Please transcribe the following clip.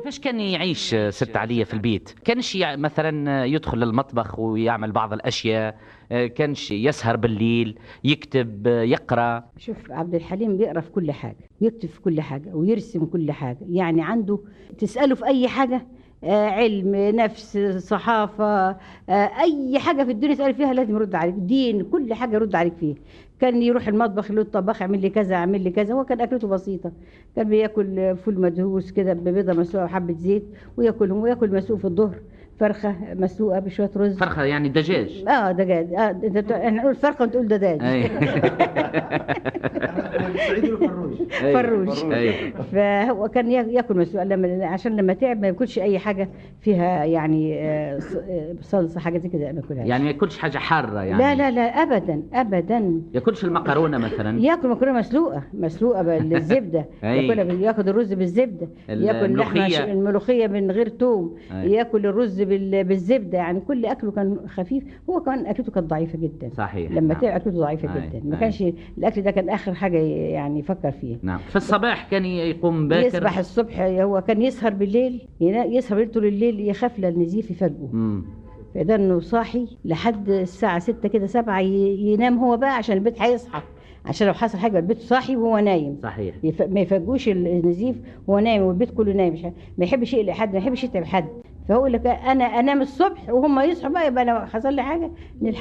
كيفاش كان يعيش ست عليا في البيت كانش يع- مثلا يدخل للمطبخ ويعمل بعض الاشياء كانش يسهر بالليل يكتب يقرا شوف عبد الحليم بيقرا في كل حاجه بيكتب في كل حاجه ويرسم كل حاجه يعني عنده تساله في اي حاجه آه علم نفس صحافه آه اي حاجه في الدنيا تسال فيها لازم يرد عليك دين كل حاجه يرد عليك فيها كان يروح المطبخ يقول له الطباخ اعمل لي كذا اعمل لي كذا هو كان اكلته بسيطه كان بياكل فول مدهوس كده ببيضه مسلوقه وحبه زيت وياكلهم وياكل مسلوق في الظهر فرخه مسلوقه بشويه رز فرخه يعني دجاج اه دجاج اه انت بت- احنا نقول فرخه وانت تقول دجاج أي. سعيد الفروج فروج أي. فهو كان يا- ياكل مسلوق لما عشان لما تعب ما ياكلش اي حاجه فيها يعني آه، ص- آه، صلصه حاجه زي كده ما ياكلهاش يعني ما ياكلش حاجه حاره يعني لا لا لا ابدا ابدا ياكلش المكرونه مثلا ياكل مكرونه مسلوقه مسلوقه بالزبده أي. ياكلها بال- ياخد الرز بالزبده ياكل لحمه الملوخية. ش- الملوخيه من غير توم أي. ياكل الرز بال- بالزبده يعني كل اكله كان خفيف هو كمان اكلته كانت ضعيفه جدا صحيح لما نعم. تعب اكلته ضعيفه أي. جدا ما أي. كانش الاكل ده كان اخر حاجه يعني يفكر فيه نعم في الصباح كان يقوم باكر يصبح الصبح هو كان يسهر بالليل ينا- يسهر بالليل طول الليل يخاف للنزيف يفاجئه مم. فده انه صاحي لحد الساعة ستة كده سبعة ي- ينام هو بقى عشان البيت هيصحى عشان لو حصل حاجة البيت صاحي وهو نايم صحيح يف... ما يفاجئوش النزيف وهو نايم والبيت كله نايم مش... ما يحبش يقلق حد ما يحبش يتعب حد فهو يقول لك انا انام الصبح وهم يصحوا بقى يبقى انا حصل لي حاجه نلحق